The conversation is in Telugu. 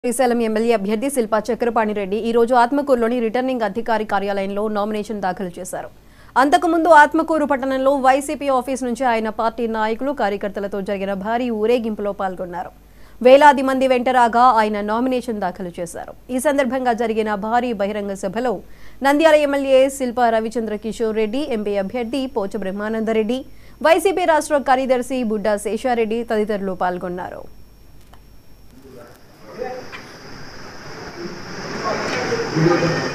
శ్రీశైలం ఎమ్మెల్యే అభ్యర్థి శిల్పా చక్రపాణి రెడ్డి ఈ రోజు ఆత్మకూరులోని రిటర్నింగ్ అధికారి కార్యాలయంలో నామినేషన్ దాఖలు చేశారు అంతకుముందు ఆత్మకూరు పట్టణంలో వైసీపీ ఆఫీస్ నుంచి ఆయన పార్టీ నాయకులు కార్యకర్తలతో జరిగిన భారీ ఊరేగింపులో పాల్గొన్నారు వేలాది మంది వెంటరాగా ఆయన నామినేషన్ దాఖలు చేశారు ఈ సందర్భంగా జరిగిన భారీ బహిరంగ సభలో నంద్యాల ఎమ్మెల్యే శిల్పా రవిచంద్ర కిషోర్ రెడ్డి ఎంపీ అభ్యర్థి పోచ బ్రహ్మానందరెడ్డి వైసీపీ రాష్ట్ర కార్యదర్శి బుడ్డా శేషారెడ్డి తదితరులు పాల్గొన్నారు Thank